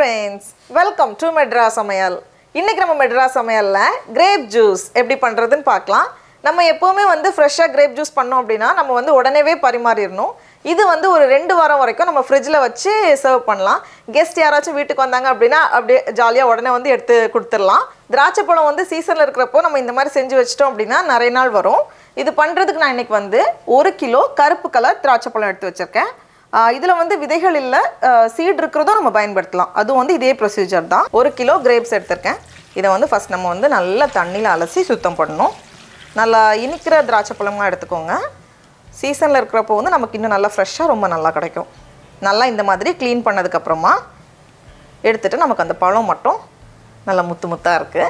friends welcome to metro சமையல் இன்றைக்கி நம்ம மெட்ரா சமையலில் கிரேப் ஜூஸ் எப்படி பண்ணுறதுன்னு பார்க்கலாம் நம்ம எப்போவுமே வந்து ஃப்ரெஷ்ஷாக கிரேப் ஜூஸ் பண்ணோம் அப்படின்னா நம்ம வந்து உடனேவே பரிமாறிடணும் இது வந்து ஒரு ரெண்டு வாரம் வரைக்கும் நம்ம ஃப்ரிட்ஜில் வச்சு சர்வ் பண்ணலாம் கெஸ்ட் யாராச்சும் வீட்டுக்கு வந்தாங்க அப்படின்னா அப்படியே ஜாலியாக உடனே வந்து எடுத்து கொடுத்துடலாம் திராட்சை பழம் வந்து சீசனில் இருக்கிறப்போ நம்ம இந்த மாதிரி செஞ்சு வச்சிட்டோம் அப்படின்னா நிறைய நாள் வரும் இது பண்ணுறதுக்கு நான் இன்றைக்கி வந்து ஒரு கிலோ கருப்பு கலர் திராட்சை பழம் எடுத்து வச்சுருக்கேன் இதில் வந்து விதைகள் இல்லை சீட் இருக்கிறதும் நம்ம பயன்படுத்தலாம் அதுவும் வந்து இதே ப்ரொசீஜர் தான் ஒரு கிலோ கிரேப்ஸ் எடுத்திருக்கேன் இதை வந்து ஃபஸ்ட் நம்ம வந்து நல்லா தண்ணியில் அலசி சுத்தம் பண்ணணும் நல்லா இனிக்கிற திராட்சை பழமாக எடுத்துக்கோங்க சீசனில் இருக்கிறப்போ வந்து நமக்கு இன்னும் நல்லா ஃப்ரெஷ்ஷாக ரொம்ப நல்லா கிடைக்கும் நல்லா இந்த மாதிரி க்ளீன் பண்ணதுக்கப்புறமா எடுத்துகிட்டு நமக்கு அந்த பழம் மட்டும் நல்லா முத்து முத்தாக இருக்குது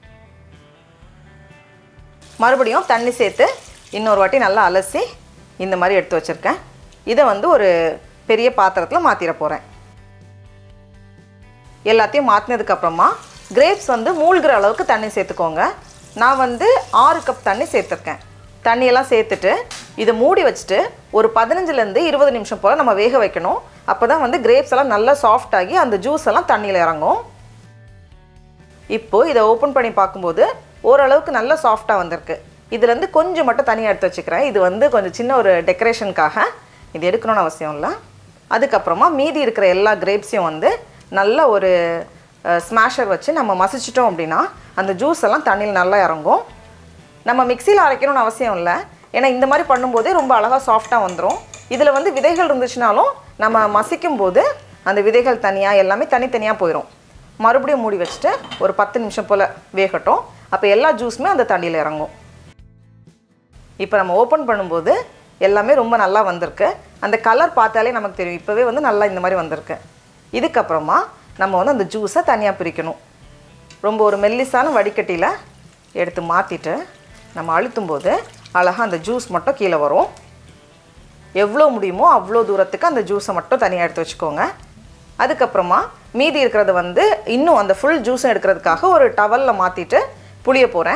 மறுபடியும் தண்ணி சேர்த்து இன்னொரு வாட்டி நல்லா அலசி இந்த மாதிரி எடுத்து வச்சுருக்கேன் இதை வந்து ஒரு பெரிய பாத்திரத்தில் மாற்றிட போகிறேன் எல்லாத்தையும் மாற்றினதுக்கப்புறமா கிரேப்ஸ் வந்து மூழ்கிற அளவுக்கு தண்ணி சேர்த்துக்கோங்க நான் வந்து ஆறு கப் தண்ணி சேர்த்துருக்கேன் தண்ணியெல்லாம் சேர்த்துட்டு இதை மூடி வச்சுட்டு ஒரு பதினஞ்சுலேருந்து இருபது நிமிஷம் போல் நம்ம வேக வைக்கணும் அப்போ தான் வந்து கிரேப்ஸ் எல்லாம் நல்லா சாஃப்ட் ஆகி அந்த ஜூஸ் எல்லாம் தண்ணியில் இறங்கும் இப்போது இதை ஓப்பன் பண்ணி பார்க்கும்போது ஓரளவுக்கு நல்லா சாஃப்டாக வந்திருக்கு இதுலேருந்து கொஞ்சம் மட்டும் தனியாக எடுத்து வச்சுக்கிறேன் இது வந்து கொஞ்சம் சின்ன ஒரு டெக்கரேஷனுக்காக இது எடுக்கணும்னு அவசியம் இல்லை அதுக்கப்புறமா மீதி இருக்கிற எல்லா கிரேப்ஸையும் வந்து நல்ல ஒரு ஸ்மாஷர் வச்சு நம்ம மசிச்சிட்டோம் அப்படின்னா அந்த ஜூஸ் எல்லாம் தண்ணியில் நல்லா இறங்கும் நம்ம மிக்சியில் அரைக்கணும்னு அவசியம் இல்லை ஏன்னா இந்த மாதிரி பண்ணும்போதே ரொம்ப அழகாக சாஃப்டாக வந்துடும் இதில் வந்து விதைகள் இருந்துச்சுனாலும் நம்ம மசிக்கும் போது அந்த விதைகள் தனியாக எல்லாமே தனித்தனியாக போயிடும் மறுபடியும் மூடி வச்சுட்டு ஒரு பத்து நிமிஷம் போல் வேகட்டும் அப்போ எல்லா ஜூஸுமே அந்த தண்ணியில் இறங்கும் இப்போ நம்ம ஓப்பன் பண்ணும்போது எல்லாமே ரொம்ப நல்லா வந்திருக்கு அந்த கலர் பார்த்தாலே நமக்கு தெரியும் இப்போவே வந்து நல்லா இந்த மாதிரி வந்திருக்கு இதுக்கப்புறமா நம்ம வந்து அந்த ஜூஸை தனியாக பிரிக்கணும் ரொம்ப ஒரு மெல்லிசான வடிகட்டியில் எடுத்து மாற்றிட்டு நம்ம அழுத்தும் போது அழகாக அந்த ஜூஸ் மட்டும் கீழே வரும் எவ்வளோ முடியுமோ அவ்வளோ தூரத்துக்கு அந்த ஜூஸை மட்டும் தனியாக எடுத்து வச்சுக்கோங்க அதுக்கப்புறமா மீதி இருக்கிறத வந்து இன்னும் அந்த ஃபுல் ஜூஸும் எடுக்கிறதுக்காக ஒரு டவலில் மாற்றிட்டு புளிய போகிறேன்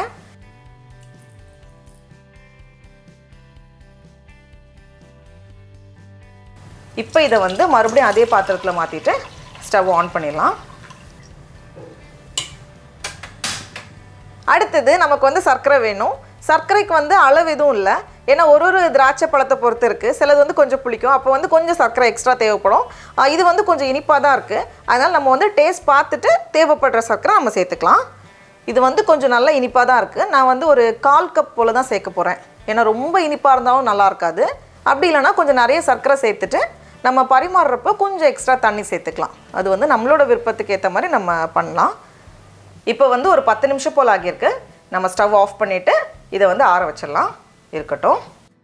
இப்போ இதை வந்து மறுபடியும் அதே பாத்திரத்தில் மாற்றிட்டு ஸ்டவ் ஆன் பண்ணிடலாம் அடுத்தது நமக்கு வந்து சர்க்கரை வேணும் சர்க்கரைக்கு வந்து அளவு எதுவும் இல்லை ஏன்னா ஒரு ஒரு திராட்சை பழத்தை பொறுத்து இருக்குது சிலது வந்து கொஞ்சம் புளிக்கும் அப்போ வந்து கொஞ்சம் சர்க்கரை எக்ஸ்ட்ரா தேவைப்படும் ஆஹ் இது வந்து கொஞ்சம் இனிப்பாக தான் இருக்குது அதனால் நம்ம வந்து டேஸ்ட் பார்த்துட்டு தேவைப்படுற சர்க்கரை நம்ம சேர்த்துக்கலாம் இது வந்து கொஞ்சம் நல்லா இனிப்பாக தான் இருக்குது நான் வந்து ஒரு கால் கப் போல் தான் சேர்க்க போகிறேன் ஏன்னா ரொம்ப இனிப்பாக இருந்தாலும் நல்லா இருக்காது அப்படி இல்லைன்னா கொஞ்சம் நிறைய சர்க்கரை சேர்த்துட்டு நம்ம பரிமாறுறப்ப கொஞ்சம் எக்ஸ்ட்ரா தண்ணி சேர்த்துக்கலாம் அது வந்து நம்மளோட விருப்பத்துக்கு ஏற்ற மாதிரி நம்ம பண்ணலாம் இப்போ வந்து ஒரு பத்து நிமிஷம் போல் ஆகியிருக்கு நம்ம ஸ்டவ் ஆஃப் பண்ணிவிட்டு இதை வந்து ஆற வச்சிடலாம் இருக்கட்டும்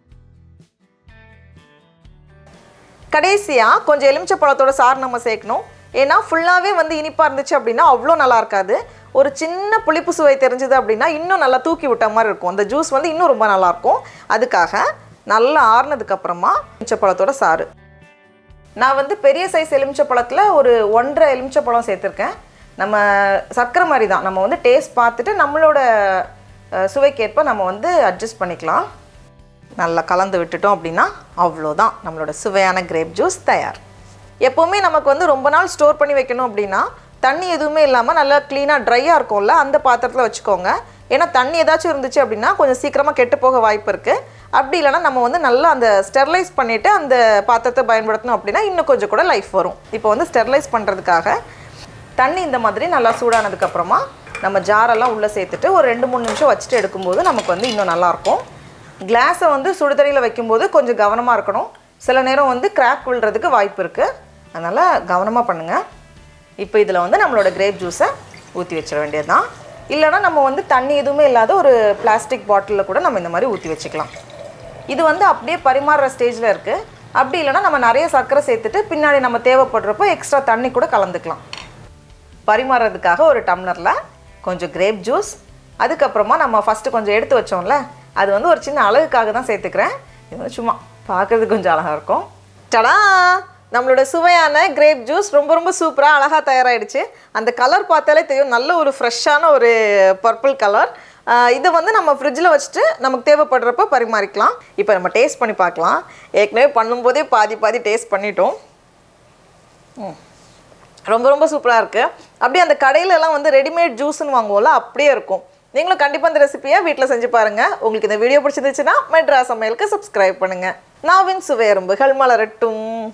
கடைசியாக கொஞ்சம் எலுமிச்சை பழத்தோட சாறு நம்ம சேர்க்கணும் ஏன்னா ஃபுல்லாகவே வந்து இனிப்பாக இருந்துச்சு அப்படின்னா அவ்வளோ நல்லா இருக்காது ஒரு சின்ன புளிப்பு சுவை தெரிஞ்சது அப்படின்னா இன்னும் நல்லா தூக்கி விட்ட மாதிரி இருக்கும் அந்த ஜூஸ் வந்து இன்னும் ரொம்ப நல்லாயிருக்கும் அதுக்காக நல்லா ஆறுனதுக்கப்புறமா எலுமிச்சை பழத்தோட சாறு நான் வந்து பெரிய சைஸ் எலுமிச்சை பழத்தில் ஒரு ஒன்றரை எலுமிச்சை பழம் சேர்த்துருக்கேன் நம்ம சர்க்கரை மாதிரி தான் நம்ம வந்து டேஸ்ட் பார்த்துட்டு நம்மளோட அஹ், சுவைக்கேற்ப நம்ம வந்து அட்ஜஸ்ட் பண்ணிக்கலாம் நல்லா கலந்து விட்டுட்டோம் அப்படின்னா அவ்வளோதான் நம்மளோட சுவையான கிரேப் ஜூஸ் தயார் எப்போவுமே நமக்கு வந்து ரொம்ப நாள் ஸ்டோர் பண்ணி வைக்கணும் அப்படின்னா தண்ணி எதுவுமே இல்லாமல் நல்லா க்ளீனாக ட்ரையாக இருக்கும்ல அந்த பாத்திரத்தில் வச்சுக்கோங்க ஏன்னா தண்ணி ஏதாச்சும் இருந்துச்சு அப்படின்னா கொஞ்சம் சீக்கிரமாக கெட்டு போக வாய்ப்பு இருக்குது அப்படி இல்லைன்னா நம்ம வந்து நல்லா அந்த ஸ்டெர்லைஸ் பண்ணிவிட்டு அந்த பாத்திரத்தை பயன்படுத்தணும் அப்படின்னா இன்னும் கொஞ்சம் கூட லைஃப் வரும் இப்போ வந்து ஸ்டெர்லைஸ் பண்ணுறதுக்காக தண்ணி இந்த மாதிரி நல்லா சூடானதுக்கப்புறமா நம்ம ஜாரெல்லாம் உள்ளே சேர்த்துட்டு ஒரு ரெண்டு மூணு நிமிஷம் வச்சுட்டு எடுக்கும்போது நமக்கு வந்து இன்னும் நல்லாயிருக்கும் கிளாஸை வந்து சுடுதண்ணியில் வைக்கும்போது கொஞ்சம் கவனமாக இருக்கணும் சில நேரம் வந்து கிராக் விழுறதுக்கு வாய்ப்பு இருக்குது அதனால் கவனமாக பண்ணுங்கள் இப்போ இதில் வந்து நம்மளோட கிரேப் ஜூஸை ஊற்றி வச்சிட வேண்டியது தான் இல்லைனா நம்ம வந்து தண்ணி எதுவுமே இல்லாத ஒரு பிளாஸ்டிக் பாட்டிலில் கூட நம்ம இந்த மாதிரி ஊற்றி வச்சுக்கலாம் இது வந்து அப்படியே பரிமாறுற ஸ்டேஜில் இருக்குது அப்படி இல்லைனா நம்ம நிறைய சர்க்கரை சேர்த்துட்டு பின்னாடி நம்ம தேவைப்படுறப்போ எக்ஸ்ட்ரா தண்ணி கூட கலந்துக்கலாம் பரிமாறுறதுக்காக ஒரு டம்ளரில் கொஞ்சம் கிரேப் ஜூஸ் அதுக்கப்புறமா நம்ம ஃபஸ்ட்டு கொஞ்சம் எடுத்து வச்சோம்ல அது வந்து ஒரு சின்ன அழகுக்காக தான் சேர்த்துக்கிறேன் இது வந்து சும்மா பார்க்குறதுக்கு கொஞ்சம் அழகாக இருக்கும் டடா நம்மளோட சுவையான கிரேப் ஜூஸ் ரொம்ப ரொம்ப சூப்பராக அழகாக தயாராகிடுச்சு அந்த கலர் பார்த்தாலே தெரியும் நல்ல ஒரு ஃப்ரெஷ்ஷான ஒரு பர்பிள் கலர் இதை வந்து நம்ம ஃப்ரிட்ஜில் வச்சுட்டு நமக்கு தேவைப்படுறப்ப பரிமாறிக்கலாம் இப்போ நம்ம டேஸ்ட் பண்ணி பார்க்கலாம் ஏற்கனவே பண்ணும்போதே பாதி பாதி டேஸ்ட் பண்ணிட்டோம் ம் ரொம்ப ரொம்ப சூப்பராக இருக்குது அப்படியே அந்த கடையில எல்லாம் வந்து ரெடிமேட் ஜூஸ்னு வாங்குவோம்ல அப்படியே இருக்கும் நீங்களும் கண்டிப்பாக இந்த ரெசிபியை வீட்டில் செஞ்சு பாருங்கள் உங்களுக்கு இந்த வீடியோ பிடிச்சிருந்துச்சுன்னா மெட்ரா சமையலுக்கு சப்ஸ்கிரைப் பண்ணுங்கள் நாவின் சுவையரும்புகள் மலரட்டும்